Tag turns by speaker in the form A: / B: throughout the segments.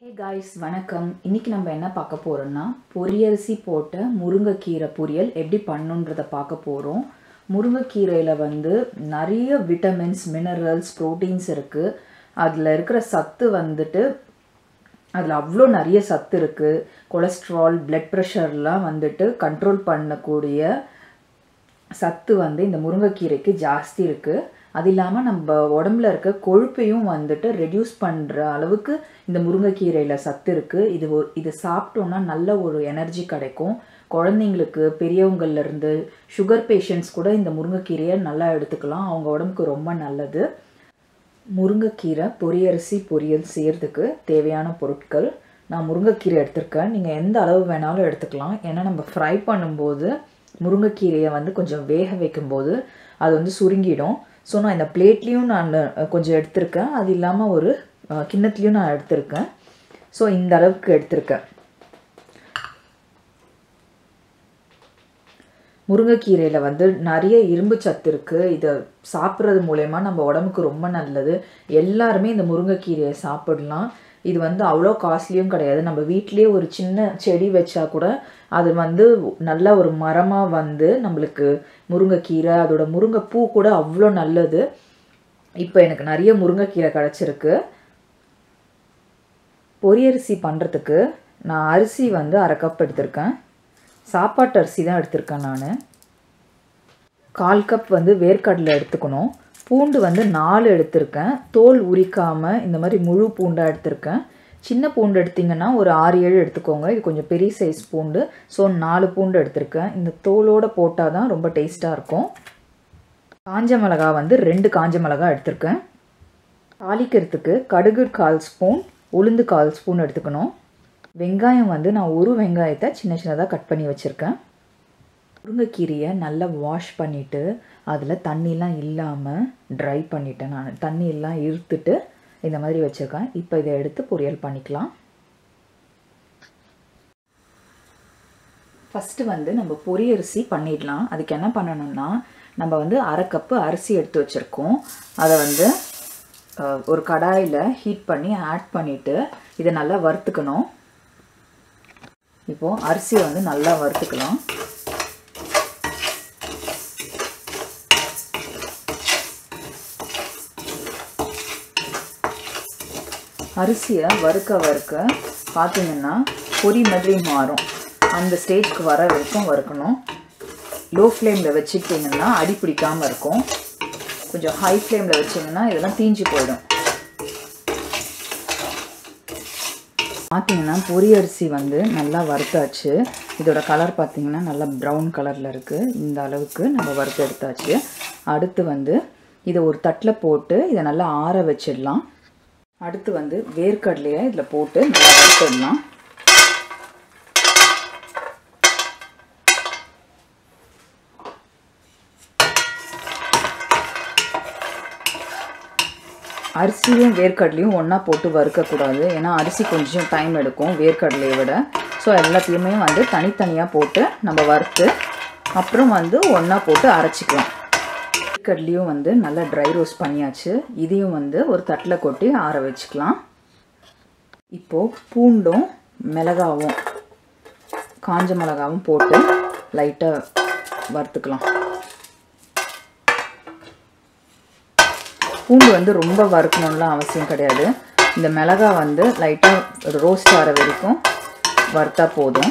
A: hey guys வணக்கம் இன்னைக்கு நம்ம என்ன பார்க்க போறோம்னா பொரியரிசி போட்ட முருங்கைக்கீரை பொரியல் எப்படி பண்ணுன்றத பார்க்க போகிறோம் முருங்கைக்கீரையில் வந்து நிறைய விட்டமின்ஸ் மினரல்ஸ் ப்ரோட்டீன்ஸ் இருக்குது அதில் இருக்கிற சத்து வந்துட்டு அதில் அவ்வளோ நிறைய சத்து இருக்குது கொலஸ்ட்ரால் பிளட் ப்ரெஷர்லாம் வந்துட்டு கண்ட்ரோல் பண்ணக்கூடிய சத்து வந்து இந்த முருங்கைக்கீரைக்கு ஜாஸ்தி இருக்குது அது இல்லாமல் நம்ம உடம்புல இருக்க கொழுப்பையும் வந்துட்டு ரெடியூஸ் பண்ணுற அளவுக்கு இந்த முருங்கைக்கீரையில் சத்து இருக்குது இது ஒரு இது சாப்பிட்டோன்னா நல்ல ஒரு எனர்ஜி கிடைக்கும் குழந்தைங்களுக்கு பெரியவங்கள்ல இருந்து சுகர் பேஷண்ட்ஸ் கூட இந்த முருங்கைக்கீரையை நல்லா எடுத்துக்கலாம் அவங்க உடம்புக்கு ரொம்ப நல்லது முருங்கைக்கீரை பொரியரிசி பொரியல் செய்கிறதுக்கு தேவையான பொருட்கள் நான் முருங்கைக்கீரை எடுத்திருக்கேன் நீங்கள் எந்த அளவு வேணாலும் எடுத்துக்கலாம் ஏன்னா நம்ம ஃப்ரை பண்ணும்போது முருங்கைக்கீரையை வந்து கொஞ்சம் வேக வைக்கும்போது அது வந்து சுருங்கிடும் ஸோ நான் இந்த பிளேட்லேயும் நான் கொஞ்சம் எடுத்திருக்கேன் அது இல்லாமல் ஒரு அஹ், கிண்ணத்துலேயும் நான் எடுத்திருக்கேன் ஸோ இந்த அளவுக்கு எடுத்திருக்கேன் முருங்கைக்கீரையில் வந்து நிறைய இரும்பு சத்து இருக்குது இதை சாப்பிட்றது மூலயமா நம்ம உடம்புக்கு ரொம்ப நல்லது எல்லாருமே இந்த முருங்கைக்கீரையை சாப்பிடலாம் இது வந்து அவ்வளோ காஸ்ட்லியும் கிடையாது நம்ம வீட்டிலேயே ஒரு சின்ன செடி வச்சா கூட அது வந்து நல்ல ஒரு மரமாக வந்து நம்மளுக்கு முருங்கைக்கீரை அதோட முருங்கைப்பூ கூட அவ்வளோ நல்லது இப்போ எனக்கு நிறைய முருங்கைக்கீரை கிடச்சிருக்கு பொரியரிசி பண்ணுறதுக்கு நான் அரிசி வந்து அரை கப் எடுத்திருக்கேன் சாப்பாட்டு அரிசி தான் எடுத்திருக்கேன் நான் கால் கப் வந்து வேர்க்கடலை எடுத்துக்கணும் பூண்டு வந்து நாலு எடுத்திருக்கேன் தோல் உரிக்காமல் இந்த மாதிரி முழு பூண்டாக எடுத்திருக்கேன் சின்ன பூண்டு எடுத்திங்கன்னா ஒரு ஆறு ஏழு எடுத்துக்கோங்க இது கொஞ்சம் பெரிய சைஸ் பூண்டு ஸோ நாலு பூண்டு எடுத்திருக்கேன் இந்த தோலோடு போட்டால் தான் ரொம்ப டேஸ்ட்டாக இருக்கும் காஞ்ச மிளகா வந்து ரெண்டு காஞ்ச மிளகா எடுத்திருக்கேன் தாளிக்கிறதுக்கு கடுகு கால் ஸ்பூன் உளுந்து கால் ஸ்பூன் எடுத்துக்கணும் வெங்காயம் வந்து நான் ஒரு வெங்காயத்தை சின்ன சின்னதாக கட் பண்ணி வச்சுருக்கேன் முருங்கைக்கீரையை நல்லா வாஷ் பண்ணிவிட்டு அதில் தண்ணிலாம் இல்லாமல் ட்ரை பண்ணிட்டேன் நான் தண்ணி எல்லாம் இழுத்துட்டு இந்த மாதிரி வச்சுருக்கேன் இப்போ இதை எடுத்து பொரியல் பண்ணிக்கலாம் ஃபஸ்ட்டு வந்து நம்ம பொரியரிசி பண்ணிடலாம் அதுக்கு என்ன பண்ணணும்னா நம்ம வந்து அரை கப்பு அரிசி எடுத்து வச்சுருக்கோம் அதை வந்து அஹ், ஒரு கடாயில் ஹீட் பண்ணி ஆட் பண்ணிவிட்டு இதை நல்லா வறுத்துக்கணும் இப்போது அரிசியை வந்து நல்லா வறுத்துக்கலாம் அரிசியை வறுக்க வறுக்க பார்த்தீங்கன்னா பொரி மாதிரி மாறும் அந்த ஸ்டேஜ்க்கு வர வரைக்கும் வறுக்கணும் லோ ஃப்ளேமில் வச்சுக்கிட்டிங்கன்னா அடி பிடிக்காமல் இருக்கும் கொஞ்சம் ஹை ஃப்ளேமில் வச்சிங்கன்னா இதெல்லாம் தீஞ்சு போயிடும் பார்த்தீங்கன்னா பொரி அரிசி வந்து நல்லா வறுத்தாச்சு இதோட கலர் பார்த்தீங்கன்னா நல்லா ப்ரௌன் கலரில் இருக்குது இந்த அளவுக்கு நம்ம வறுத்து எடுத்தாச்சு அடுத்து வந்து இதை ஒரு தட்டில் போட்டு இதை நல்லா ஆற வச்சிடலாம் அடுத்து வந்து வேர்க்கடலையை இதில் போட்டு நல்லா வறுத்துடலாம் அரிசியும் வேர்க்கடலையும் ஒன்றா போட்டு வறுக்கக்கூடாது ஏன்னா அரிசி கொஞ்சம் டைம் எடுக்கும் வேர்க்கடலையை விட ஸோ எல்லாத்தையுமே வந்து தனித்தனியாக போட்டு நம்ம வறுத்து அப்புறம் வந்து ஒன்றா போட்டு அரைச்சிக்கலாம் வேர்க்கடலையும் வந்து நல்லா ட்ரை ரோஸ்ட் பண்ணியாச்சு இதையும் வந்து ஒரு தட்டில் கொட்டி ஆற வச்சுக்கலாம் இப்போது பூண்டும் மிளகாவும் காஞ்ச மிளகாவும் போட்டு லைட்டாக வறுத்துக்கலாம் பூண்டு வந்து ரொம்ப வறுக்கணும்லாம் அவசியம் கிடையாது இந்த மிளகா வந்து லைட்டாக ரோஸ்ட் ஆகிற வரைக்கும் வறுத்தா போதும்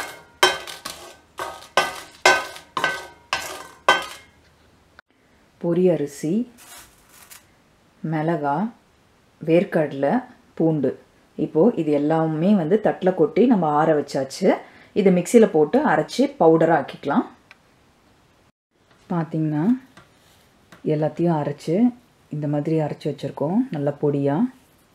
A: பொரி அரிசி மிளகா வேர்க்கடலை பூண்டு இப்போது இது எல்லாமே வந்து தட்டில் கொட்டி நம்ம ஆற வச்சாச்சு இதை மிக்சியில் போட்டு அரைச்சி பவுடராக ஆக்கிக்கலாம் பார்த்திங்கன்னா எல்லாத்தையும் அரைச்சி இந்த மாதிரி அரைச்சி வச்சுருக்கோம் நல்ல பொடியாக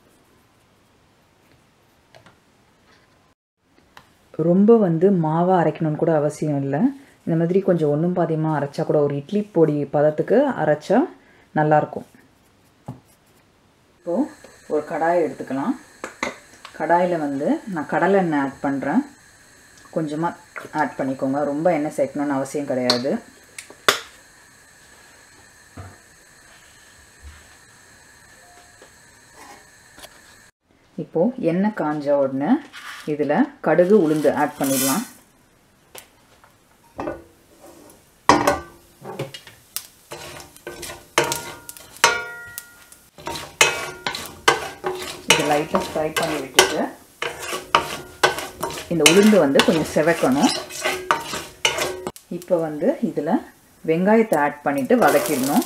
A: ரொம்ப வந்து மாவாக அரைக்கணும்னு கூட அவசியம் இல்லை இந்த மாதிரி கொஞ்சம் ஒன்றும் பாதியமாக அரைச்சா கூட ஒரு இட்லி பொடி பதத்துக்கு அரைச்சா நல்லாயிருக்கும் இப்போது ஒரு கடாயை எடுத்துக்கலாம் கடாயில் வந்து நான் கடலை எண்ணெய் ஆட் பண்ணுறேன் கொஞ்சமாக ஆட் பண்ணிக்கோங்க ரொம்ப எண்ணெய் சேர்க்கணுன்னு அவசியம் கிடையாது இப்போ இப்போது எண்ணெய் காஞ்ச உடனே இதில் கடுகு உளுந்து ஆட் பண்ணிடலாம் இது லைட்டாக ஃப்ரை பண்ணி விட்டுட்டு இந்த உளுந்து வந்து கொஞ்சம் செவக்கணும் இப்போ வந்து இதில் வெங்காயத்தை ஆட் பண்ணிவிட்டு வதக்கிடணும்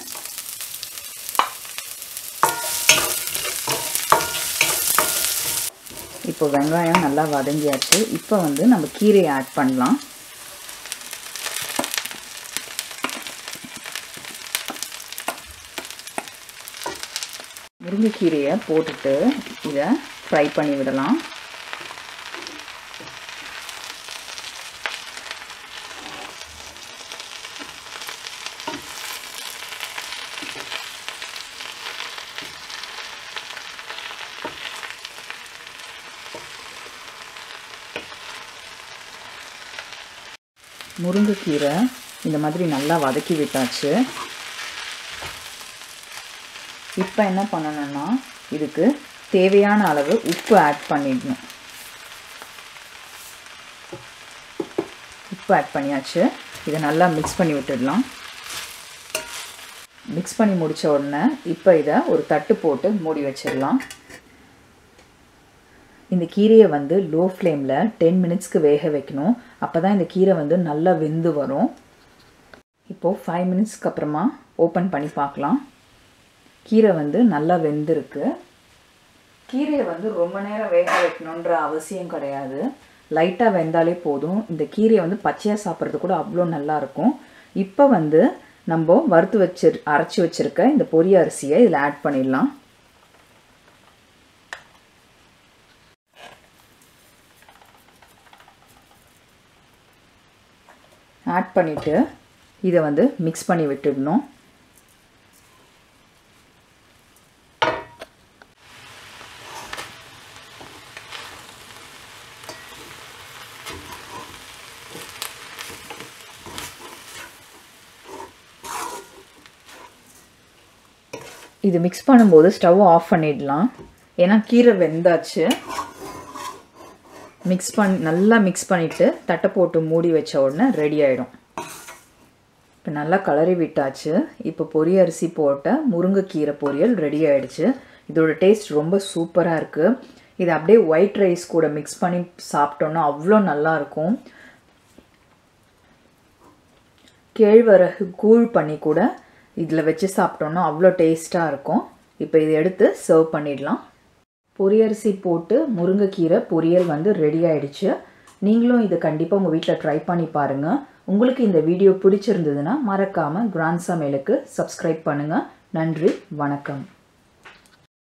A: இப்போ வெங்காயம் நல்லா வதங்கியாச்சு இப்போ வந்து நம்ம கீரையை ஆட் பண்ணலாம் முருங்கைக்கீரையை போட்டுட்டு இதை ஃப்ரை பண்ணி விடலாம் முருங்கைக்கீரை இந்த மாதிரி நல்லா வதக்கி விட்டாச்சு இப்போ என்ன பண்ணணும்னா இதுக்கு தேவையான அளவு உப்பு ஆட் பண்ணிடணும் உப்பு ஆட் பண்ணியாச்சு இதை நல்லா மிக்ஸ் பண்ணி விட்டுடலாம் மிக்ஸ் பண்ணி முடித்த உடனே இப்போ இதை ஒரு தட்டு போட்டு மூடி வச்சிடலாம் இந்த கீரையை வந்து லோ ஃப்ளேமில் டென் மினிட்ஸ்க்கு வேக வைக்கணும் அப்போ தான் இந்த கீரை வந்து நல்லா வெந்து வரும் இப்போது ஃபைவ் மினிட்ஸ்க்கு அப்புறமா ஓப்பன் பண்ணி பார்க்கலாம் கீரை வந்து நல்லா வெந்திருக்கு கீரையை வந்து ரொம்ப நேரம் வேக வைக்கணுன்ற அவசியம் கிடையாது லைட்டாக வெந்தாலே போதும் இந்த கீரையை வந்து பச்சையாக சாப்பிட்றது கூட அவ்வளோ நல்லாயிருக்கும் இப்போ வந்து நம்ம வறுத்து வச்சு அரைச்சி வச்சுருக்க இந்த பொரிய அரிசியை இதில் ஆட் பண்ணிடலாம் ஆட் பண்ணிவிட்டு இதை வந்து மிக்ஸ் பண்ணி விட்டுடணும் இது மிக்ஸ் பண்ணும்போது ஸ்டவ் ஆஃப் பண்ணிடலாம் ஏன்னா கீரை வெந்தாச்சு மிக்ஸ் பண் நல்லா மிக்ஸ் பண்ணிவிட்டு தட்டை போட்டு மூடி வச்ச உடனே ரெடி ஆகிடும் இப்போ நல்லா கலரி விட்டாச்சு இப்போ பொரிய அரிசி போட்ட முருங்கைக்கீரை பொரியல் ரெடி ஆகிடுச்சு இதோட டேஸ்ட் ரொம்ப சூப்பராக இருக்குது இது அப்படியே ஒயிட் ரைஸ் கூட மிக்ஸ் பண்ணி சாப்பிட்டோன்னா அவ்வளோ நல்லாயிருக்கும் கேழ்வரகு கூழ் பண்ணி கூட இதில் வச்சு சாப்பிட்டோன்னா அவ்வளோ டேஸ்ட்டாக இருக்கும் இப்போ இதை எடுத்து சர்வ் பண்ணிடலாம் பொரியரிசி போட்டு முருங்கைக்கீரை பொரியல் வந்து ரெடி ஆயிடுச்சு நீங்களும் இதை கண்டிப்பாக உங்கள் வீட்டில் ட்ரை பண்ணி பாருங்கள் உங்களுக்கு இந்த வீடியோ பிடிச்சிருந்ததுன்னா மறக்காமல் கிராண்ட் சமையலுக்கு சப்ஸ்கிரைப் பண்ணுங்கள் நன்றி வணக்கம்